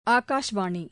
ஆகாஷ்வாணி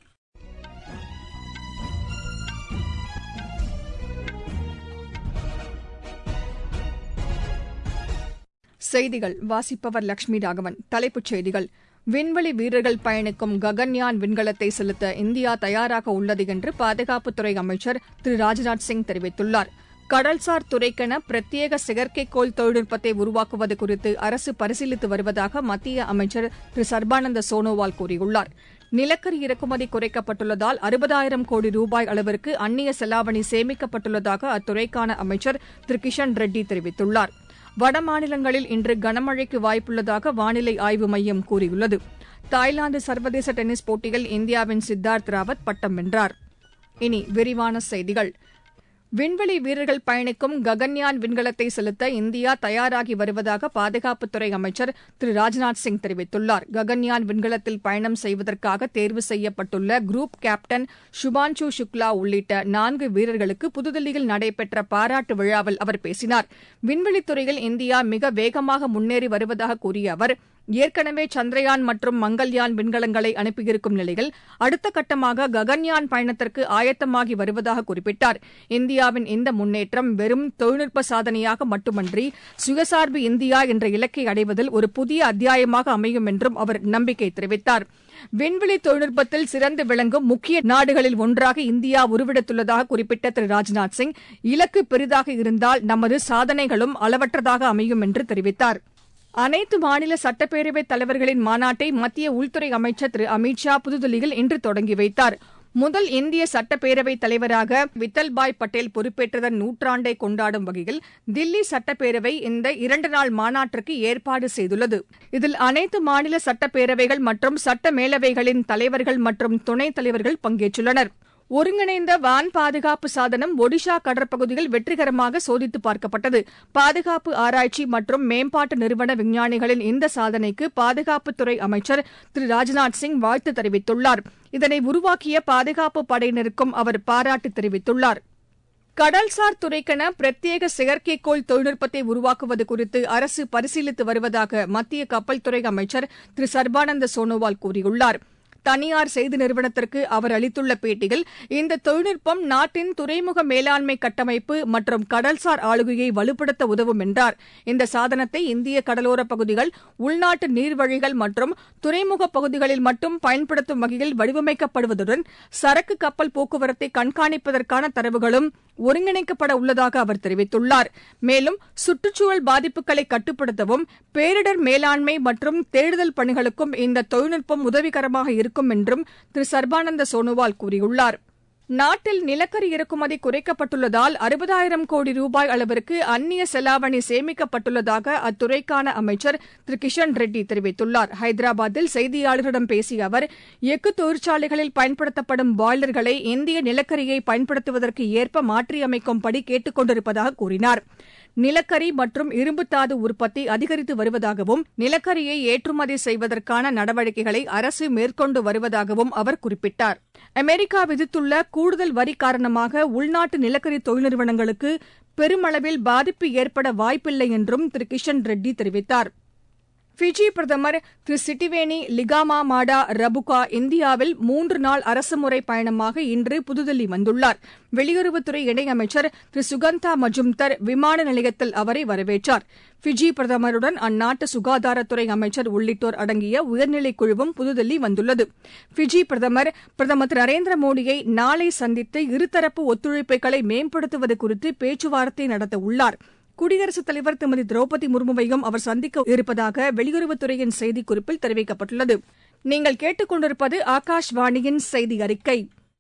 செய்திகள் வாசிப்பவர் லட்சுமி ராகவன் தலைப்புச் செய்திகள் விண்வெளி வீரர்கள் பயணிக்கும் ககன்யான் விண்கலத்தை செலுத்த இந்தியா தயாராக உள்ளது என்று பாதுகாப்புத்துறை அமைச்சர் திரு ராஜ்நாத் சிங் தெரிவித்துள்ளார் கடல்சார் துறைக்கென பிரத்யேக செயற்கைக்கோள் தொழில்நுட்பத்தை உருவாக்குவது குறித்து அரசு பரிசீலித்து வருவதாக மத்திய அமைச்சர் திரு சர்பானந்த சோனோவால் கூறியுள்ளார் நிலக்கரி இறக்குமதி குறைக்கப்பட்டுள்ளதால் அறுபதாயிரம் கோடி ரூபாய் அளவிற்கு அந்நிய செலாவணி சேமிக்கப்பட்டுள்ளதாக அத்துறைக்கான அமைச்சர் திரு கிஷன் ரெட்டி தெரிவித்துள்ளார் வடமாநிலங்களில் இன்று கனமழைக்கு வாய்ப்புள்ளதாக வானிலை ஆய்வு மையம் கூறியுள்ளது தாய்லாந்து சர்வதேச டென்னிஸ் போட்டியில் இந்தியாவின் சித்தார்த் ராவத் பட்டம் வென்றார் இனி விரிவான செய்திகள் விண்வெளி வீரர்கள் பயணிக்கும் ககன்யான் விண்கலத்தை செலுத்த இந்தியா தயாராகி வருவதாக பாதுகாப்புத்துறை அமைச்சர் திரு ராஜ்நாத் சிங் தெரிவித்துள்ளார் ககன்யான் விண்கலத்தில் பயணம் செய்வதற்காக தேர்வு செய்யப்பட்டுள்ள குரூப் கேப்டன் சுபான்ஷு சுக்லா உள்ளிட்ட நான்கு வீரர்களுக்கு புதுதில்லியில் நடைபெற்ற பாராட்டு விழாவில் அவர் பேசினார் விண்வெளித்துறையில் இந்தியா மிக வேகமாக முன்னேறி வருவதாக கூறிய அவர் ஏற்கனவே சந்திரயான் மற்றும் மங்கள்யான் விண்கலங்களை அனுப்பியிருக்கும் நிலையில் அடுத்த கட்டமாக ககன்யான் பயணத்திற்கு ஆயத்தமாகி வருவதாக குறிப்பிட்டார் இந்தியாவின் இந்த முன்னேற்றம் வெறும் தொழில்நுட்ப சாதனையாக மட்டுமன்றி சுயசார்பு இந்தியா என்ற இலக்கை அடைவதில் ஒரு புதிய அத்தியாயமாக அமையும் என்றும் அவர் நம்பிக்கை தெரிவித்தார் விண்வெளி தொழில்நுட்பத்தில் சிறந்து விளங்கும் முக்கிய நாடுகளில் ஒன்றாக இந்தியா உருவெடுத்துள்ளதாக குறிப்பிட்ட திரு ராஜ்நாத் சிங் இலக்கு பெரிதாக இருந்தால் நமது சாதனைகளும் அளவற்றதாக அமையும் என்று தெரிவித்தார் அனைத்து மாநில சட்டப்பேரவைத் தலைவர்களின் மாநாட்டை மத்திய உள்துறை அமைச்சர் திரு அமித் ஷா புதுதில்லியில் இன்று தொடங்கி வைத்தார் முதல் இந்திய சட்டப்பேரவைத் தலைவராக வித்தல்பாய் பட்டேல் பொறுப்பேற்றதன் நூற்றாண்டை கொண்டாடும் வகையில் தில்லி சட்டப்பேரவை இந்த இரண்டு நாள் மாநாட்டிற்கு ஏற்பாடு செய்துள்ளது இதில் அனைத்து மாநில சட்டப்பேரவைகள் மற்றும் சட்ட மேலவைகளின் தலைவர்கள் மற்றும் துணைத் தலைவர்கள் பங்கேற்றுள்ளனர் ஒருங்கிணைந்த வான் பாதுகாப்பு சாதனம் ஒடிஷா கடற்பகுதியில் வெற்றிகரமாக சோதித்து பார்க்கப்பட்டது பாதுகாப்பு ஆராய்ச்சி மற்றும் மேம்பாட்டு நிறுவன விஞ்ஞானிகளின் இந்த சாதனைக்கு பாதுகாப்புத்துறை அமைச்சர் திரு ராஜ்நாத் சிங் வாழ்த்து தெரிவித்துள்ளார் இதனை உருவாக்கிய பாதுகாப்பு படையினருக்கும் அவர் பாராட்டு தெரிவித்துள்ளார் கடல்சார் துறைக்கென பிரத்யேக செயற்கைக்கோள் தொழில்நுட்பத்தை உருவாக்குவது குறித்து அரசு பரிசீலித்து வருவதாக மத்திய கப்பல் துறை அமைச்சர் திரு சர்பானந்த சோனோவால் கூறியுள்ளாா் தனியார் செய்தி நிறுவனத்திற்கு அவர் அளித்துள்ள பேட்டியில் இந்த தொழில்நுட்பம் நாட்டின் துறைமுக மேலாண்மை கட்டமைப்பு மற்றும் கடல்சார் ஆளுகையை வலுப்படுத்த உதவும் என்றார் இந்த சாதனத்தை இந்திய கடலோரப் பகுதிகள் உள்நாட்டு நீர்வழிகள் மற்றும் துறைமுக பகுதிகளில் மட்டும் பயன்படுத்தும் வகையில் வடிவமைக்கப்படுவதுடன் சரக்கு கப்பல் போக்குவரத்தை கண்காணிப்பதற்கான தரவுகளும் ஒருங்கிணைக்கப்பட உள்ளதாக அவர் தெரிவித்துள்ளார் மேலும் சுற்றுச்சூழல் பாதிப்புகளை கட்டுப்படுத்தவும் பேரிடர் மேலாண்மை மற்றும் தேடுதல் பணிகளுக்கும் இந்த தொழில்நுட்பம் உதவிகரமாக இருக்கும் என்றும் திரு சர்பானந்த சோனோவால் கூறியுள்ளார் நாட்டில் நிலக்கரி இறக்குமதி குறைக்கப்பட்டுள்ளதால் அறுபதாயிரம் கோடி ரூபாய் அளவிற்கு அந்நிய செலாவணி சேமிக்கப்பட்டுள்ளதாக அத்துறைக்கான அமைச்சர் திரு கிஷன் ரெட்டி தெரிவித்துள்ளார் ஹைதராபாத்தில் செய்தியாளர்களிடம் பேசிய அவர் எஃகு தொழிற்சாலைகளில் பயன்படுத்தப்படும் பாய்லர்களை இந்திய நிலக்கரியை பயன்படுத்துவதற்கு ஏற்ப மாற்றியமைக்கும்படி கேட்டுக் கொண்டிருப்பதாக கூறினார் நிலக்கரி மற்றும் இரும்புத்தாது உற்பத்தி அதிகரித்து வருவதாகவும் நிலக்கரியை ஏற்றுமதி செய்வதற்கான நடவடிக்கைகளை அரசு மேற்கொண்டு வருவதாகவும் அவர் குறிப்பிட்டார் அமெரிக்கா விதித்துள்ள கூடுதல் வரி காரணமாக உள்நாட்டு நிலக்கரி தொழில் நிறுவனங்களுக்கு பெருமளவில் பாதிப்பு ஏற்பட வாய்ப்பில்லை என்றும் திரு கிஷன் ரெட்டி தெரிவித்தார் ஃபிஜி பிரதமர் திரு சிட்டிவேனி லிகாமா மாடா ரபுகா இந்தியாவில் மூன்று நாள் அரசுமுறை பயணமாக இன்று புதுதில்லி வந்துள்ளார் வெளியுறவுத்துறை இணையமைச்சர் திரு சுகந்தா மஜும்தர் விமான நிலையத்தில் அவரை வரவேற்றார் ஃபிஜி பிரதமருடன் அந்நாட்டு சுகாதாரத்துறை அமைச்சர் உள்ளிட்டோர் அடங்கிய உயர்நிலைக் குழுவும் புதுதில்லி வந்துள்ளது ஃபிஜி பிரதமர் பிரதமர் திரு நரேந்திர மோடியை நாளை சந்தித்து இருதரப்பு ஒத்துழைப்புகளை மேம்படுத்துவது குறித்து பேச்சுவார்த்தை நடத்த உள்ளார் குடியரசுத் தலைவர் திருமதி திரௌபதி முர்முவையும் அவர் சந்திக்க இருப்பதாக வெளியுறவுத்துறையின் செய்திக்குறிப்பில் தெரிவிக்கப்பட்டுள்ளது நீங்கள் கேட்டுக் கொண்டிருப்பது ஆகாஷ்வாணியின் செய்தி அறிக்கை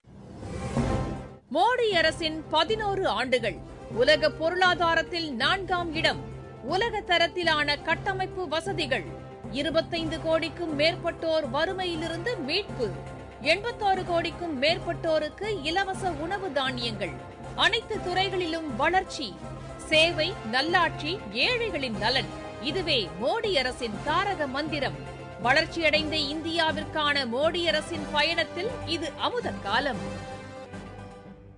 மோடி அரசின் பதினோரு ஆண்டுகள் உலக பொருளாதாரத்தில் நான்காம் இடம் உலக தரத்திலான கட்டமைப்பு வசதிகள் இருபத்தைந்து கோடிக்கும் மேற்பட்டோர் வறுமையிலிருந்து மீட்பு எண்பத்தாறு கோடிக்கும் மேற்பட்டோருக்கு இலவச உணவு தானியங்கள் அனைத்து துறைகளிலும் வளர்ச்சி சேவை நல்லாட்சி ஏழைகளின் நலன் இதுவே மோடி அரசின் தாரக மந்திரம் வளர்ச்சியடைந்த இந்தியாவிற்கான மோடி அரசின் பயணத்தில் இது அமுத காலம்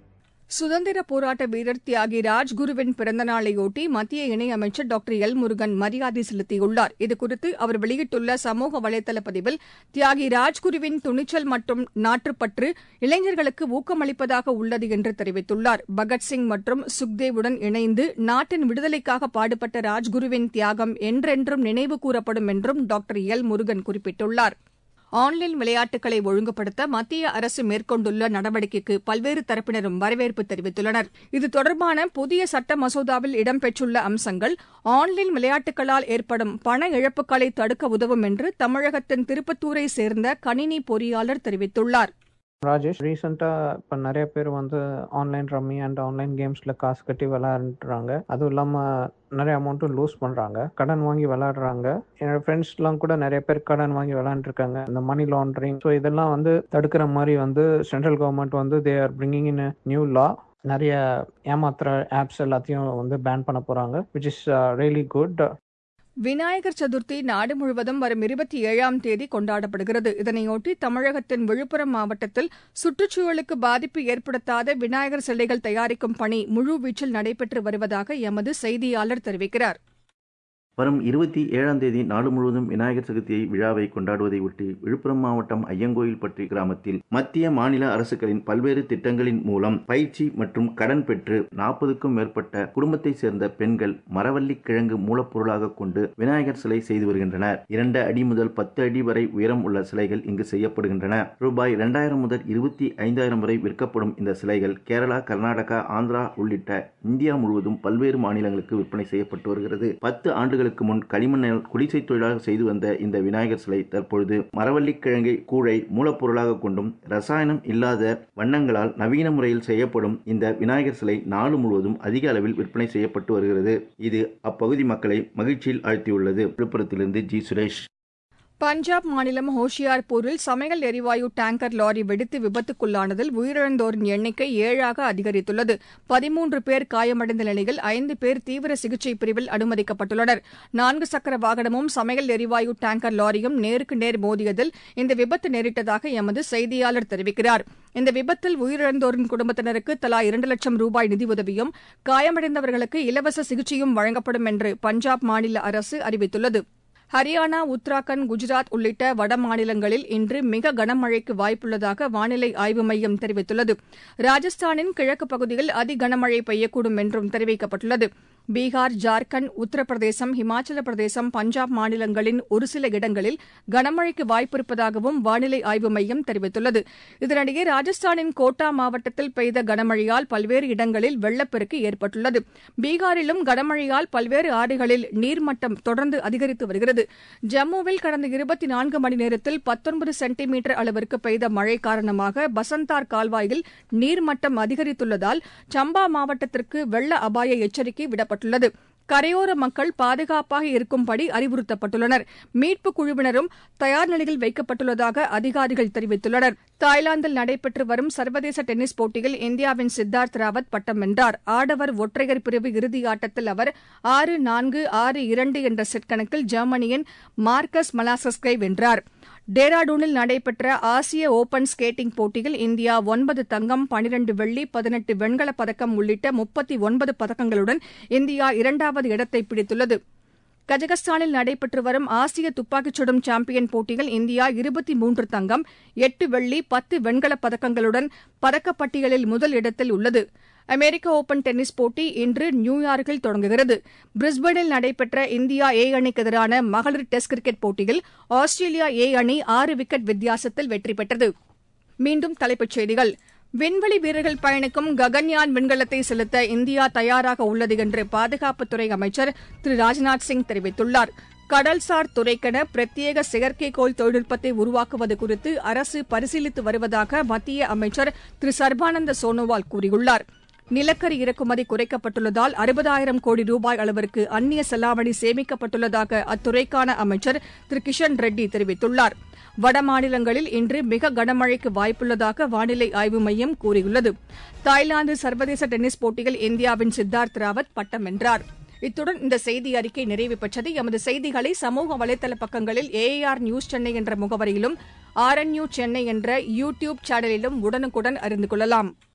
சுதந்திர போராட்ட வீரர் தியாகி ராஜ்குருவின் பிறந்த நாளையொட்டி மத்திய இணையமைச்சர் டாக்டர் எல் முருகன் மரியாதை செலுத்தியுள்ளார் இதுகுறித்து அவர் வெளியிட்டுள்ள சமூக வலைதள பதிவில் தியாகி ராஜ்குருவின் துணிச்சல் மற்றும் நாட்டுப்பற்று இளைஞர்களுக்கு ஊக்கமளிப்பதாக உள்ளது என்று தெரிவித்துள்ளார் பகத்சிங் மற்றும் சுக்தேவுடன் இணைந்து நாட்டின் விடுதலைக்காக பாடுபட்ட ராஜ்குருவின் தியாகம் என்றென்றும் நினைவு கூறப்படும் என்றும் டாக்டர் எல் முருகன் குறிப்பிட்டுள்ளார் ஆன்லைன் விளையாட்டுகளை ஒழுங்குபடுத்த மத்திய அரசு மேற்கொண்டுள்ள நடவடிக்கைக்கு பல்வேறு தரப்பினரும் வரவேற்பு தெரிவித்துள்ளனர் இது தொடர்பான புதிய சட்ட மசோதாவில் இடம்பெற்றுள்ள அம்சங்கள் ஆன்லைன் விளையாட்டுகளால் ஏற்படும் பண இழப்புகளை தடுக்க உதவும் என்று தமிழகத்தின் திருப்பத்தூரை சேர்ந்த கணினி பொறியாளர் தெரிவித்துள்ளார் ராஜேஷ் ரீசெண்டாக இப்போ நிறைய பேர் வந்து ஆன்லைன் ரம்மி அண்ட் ஆன்லைன் கேம்ஸில் காசு கட்டி விளையாடுறாங்க அதுவும் இல்லாமல் நிறைய அமௌண்ட்டும் லூஸ் பண்ணுறாங்க கடன் வாங்கி விளையாடுறாங்க என்னோட ஃப்ரெண்ட்ஸ்லாம் கூட நிறைய பேர் கடன் வாங்கி விளையாண்டுருக்காங்க இந்த மணி லாண்ட்ரிங் ஸோ இதெல்லாம் வந்து தடுக்கிற மாதிரி வந்து சென்ட்ரல் கவர்மெண்ட் வந்து they are bringing in new law நிறைய ஏமாத்துற ஆப்ஸ் எல்லாத்தையும் வந்து பேன் பண்ண போகிறாங்க which is really good Vinayagar Chaturthi நாடு முழுவதும் வரும் இருபத்தி ஏழாம் தேதி கொண்டாடப்படுகிறது இதனையொட்டி தமிழகத்தின் விழுப்புரம் மாவட்டத்தில் சுற்றுச்சூழலுக்கு பாதிப்பு ஏற்படுத்தாத விநாயகர் சிலைகள் தயாரிக்கும் பணி முழுவீச்சில் நடைபெற்று வருவதாக எமது செய்தியாளர் தெரிவிக்கிறார் வரும் இருபத்தி ஏழாம் தேதி நாடு முழுவதும் விநாயகர் சதுர்த்தி விழாவை கொண்டாடுவதை ஒட்டி விழுப்புரம் மாவட்டம் ஐயங்கோயில்பட்டி கிராமத்தில் மத்திய மாநில அரசுகளின் பல்வேறு திட்டங்களின் மூலம் பயிற்சி மற்றும் கடன் பெற்று நாற்பதுக்கும் மேற்பட்ட குடும்பத்தைச் சேர்ந்த பெண்கள் மரவள்ளி கிழங்கு மூலப்பொருளாக கொண்டு விநாயகர் சிலை செய்து வருகின்றனர் இரண்டு அடி முதல் பத்து அடி வரை உயரம் உள்ள சிலைகள் இங்கு செய்யப்படுகின்றன ரூபாய் இரண்டாயிரம் முதல் இருபத்தி ஐந்தாயிரம் வரை விற்கப்படும் இந்த சிலைகள் கேரளா கர்நாடகா ஆந்திரா உள்ளிட்ட இந்தியா முழுவதும் பல்வேறு மாநிலங்களுக்கு விற்பனை செய்யப்பட்டு வருகிறது பத்து ஆண்டுகள் ஆண்டுகளுக்கு முன் களிமண்ணில் குடிசை தொழிலாக செய்து வந்த இந்த விநாயகர் சிலை தற்பொழுது மரவள்ளி கிழங்கை கூழை மூலப்பொருளாக கொண்டும் ரசாயனம் இல்லாத வண்ணங்களால் நவீன முறையில் செய்யப்படும் இந்த விநாயகர் சிலை நாடு முழுவதும் அதிக அளவில் விற்பனை செய்யப்பட்டு வருகிறது இது அப்பகுதி மக்களை மகிழ்ச்சியில் ஆழ்த்தியுள்ளது விழுப்புரத்திலிருந்து ஜி சுரேஷ் பஞ்சாப் மாநிலம் ஹோஷியார்பூரில் சமையல் எரிவாயு டேங்கர் லாரி வெடித்து விபத்துக்குள்ளானதில் உயிரிழந்தோரின் எண்ணிக்கை ஏழாக அதிகரித்துள்ளது பதிமூன்று பேர் காயமடைந்த நிலையில் ஐந்து பேர் தீவிர சிகிச்சை பிரிவில் அனுமதிக்கப்பட்டுள்ளனர் நான்கு சக்கர வாகனமும் சமையல் எரிவாயு டேங்கர் லாரியும் நேருக்கு நேர் மோதியதில் இந்த விபத்து நேரிட்டதாக எமது செய்தியாளர் தெரிவிக்கிறார் இந்த விபத்தில் உயிரிழந்தோரின் குடும்பத்தினருக்கு தலா இரண்டு லட்சம் ரூபாய் நிதியுதவியும் காயமடைந்தவர்களுக்கு இலவச சிகிச்சையும் வழங்கப்படும் என்று பஞ்சாப் மாநில அரசு அறிவித்துள்ளது ஹரியானா உத்தராகண்ட் குஜராத் உள்ளிட்ட வட மாநிலங்களில் இன்று மிக கனமழைக்கு வாய்ப்புள்ளதாக வானிலை ஆய்வு மையம் தெரிவித்துள்ளது ராஜஸ்தானின் கிழக்கு பகுதியில் அதி கனமழை பெய்யக்கூடும் என்றும் தெரிவிக்கப்பட்டுள்ளது பீகார் ஜார்க்கண்ட் உத்தரப்பிரதேசம் இமாச்சல பிரதேசம் பஞ்சாப் மாநிலங்களின் ஒரு சில இடங்களில் கனமழைக்கு வாய்ப்பிருப்பதாகவும் வானிலை ஆய்வு மையம் தெரிவித்துள்ளது இதனிடையே ராஜஸ்தானின் கோட்டா மாவட்டத்தில் பெய்த கனமழையால் பல்வேறு இடங்களில் வெள்ளப்பெருக்கு ஏற்பட்டுள்ளது பீகாரிலும் கனமழையால் பல்வேறு ஆறுகளில் நீர்மட்டம் தொடர்ந்து அதிகரித்து வருகிறது ஜம்முவில் கடந்த இருபத்தி நான்கு மணி நேரத்தில் பத்தொன்பது சென்டிமீட்டர் அளவிற்கு பெய்த மழை காரணமாக பசந்தார் கால்வாயில் நீர்மட்டம் அதிகரித்துள்ளதால் சம்பா மாவட்டத்திற்கு வெள்ள அபாய எச்சரிக்கை விடப்பட்டுள்ளது கரையோர மக்கள் பாதுகாப்பாக இருக்கும்படி அறிவுறுத்தப்பட்டுள்ளனர் மீட்புக் குழுவினரும் தயார் நிலையில் வைக்கப்பட்டுள்ளதாக அதிகாரிகள் தெரிவித்துள்ளனர் தாய்லாந்தில் நடைபெற்று வரும் சர்வதேச டென்னிஸ் போட்டியில் இந்தியாவின் சித்தார்த் ராவத் பட்டம் வென்றார் ஆடவர் ஒற்றையர் பிரிவு இறுதி ஆட்டத்தில் அவர் ஆறு நான்கு ஆறு இரண்டு என்ற செட் கணக்கில் ஜெர்மனியின் மார்க்கஸ் மலாசஸ்கை வென்றார் டேராடூனில் நடைபெற்ற ஆசிய ஓபன் ஸ்கேட்டிங் போட்டியில் இந்தியா ஒன்பது தங்கம் பனிரண்டு வெள்ளி பதினெட்டு வெண்கலப் பதக்கம் உள்ளிட்ட முப்பத்தி ஒன்பது பதக்கங்களுடன் இந்தியா இரண்டாவது இடத்தை பிடித்துள்ளது கஜகஸ்தானில் நடைபெற்று வரும் ஆசிய துப்பாக்கிச் சுடும் சாம்பியன் போட்டியில் இந்தியா இருபத்தி மூன்று தங்கம் எட்டு வெள்ளி பத்து வெண்கலப் பதக்கங்களுடன் பதக்கப்பட்டியலில் முதல் இடத்தில் உள்ளது அமெரிக்க ஓபன் டென்னிஸ் போட்டி இன்று நியூயார்க்கில் தொடங்குகிறது பிரிஸ்பனில் நடைபெற்ற இந்தியா ஏ அணிக்கு எதிரான மகளிர் டெஸ்ட் கிரிக்கெட் போட்டியில் ஆஸ்திரேலியா ஏ அணி ஆறு விக்கெட் வித்தியாசத்தில் வெற்றி பெற்றது மீண்டும் தலைப்புச் செய்திகள் விண்வெளி வீரர்கள் பயணிக்கும் ககன்யான் விண்கலத்தை செலுத்த இந்தியா தயாராக உள்ளது என்று பாதுகாப்புத்துறை அமைச்சர் திரு ராஜ்நாத் சிங் தெரிவித்துள்ளார் கடல்சார் துறைக்கென பிரத்யேக செயற்கைக்கோள் தொழில்நுட்பத்தை உருவாக்குவது குறித்து அரசு பரிசீலித்து வருவதாக மத்திய அமைச்சர் திரு சர்பானந்த சோனோவால் கூறியுள்ளார் நிலக்கரி இறக்குமதி குறைக்கப்பட்டுள்ளதால் அறுபதாயிரம் கோடி ரூபாய் அளவிற்கு அந்நிய செலாவணி சேமிக்கப்பட்டுள்ளதாக அத்துறைக்கான அமைச்சர் திரு கிஷன் ரெட்டி தெரிவித்துள்ளார் வட மாநிலங்களில் இன்று மிக கனமழைக்கு வாய்ப்புள்ளதாக வானிலை ஆய்வு மையம் கூறியுள்ளது தாய்லாந்து சர்வதேச டென்னிஸ் போட்டியில் இந்தியாவின் சித்தார்த் ராவத் பட்டம் வென்றார் இத்துடன் இந்த செய்தி அறிக்கை நிறைவு பெற்றது எமது செய்திகளை சமூக வலைதள பக்கங்களில் ஏஆர் நியூஸ் சென்னை என்ற முகவரியிலும் ஆர்என்யூ சென்னை என்ற யூ டியூப் சேனலிலும் உடனுக்குடன் அறிந்து கொள்ளலாம்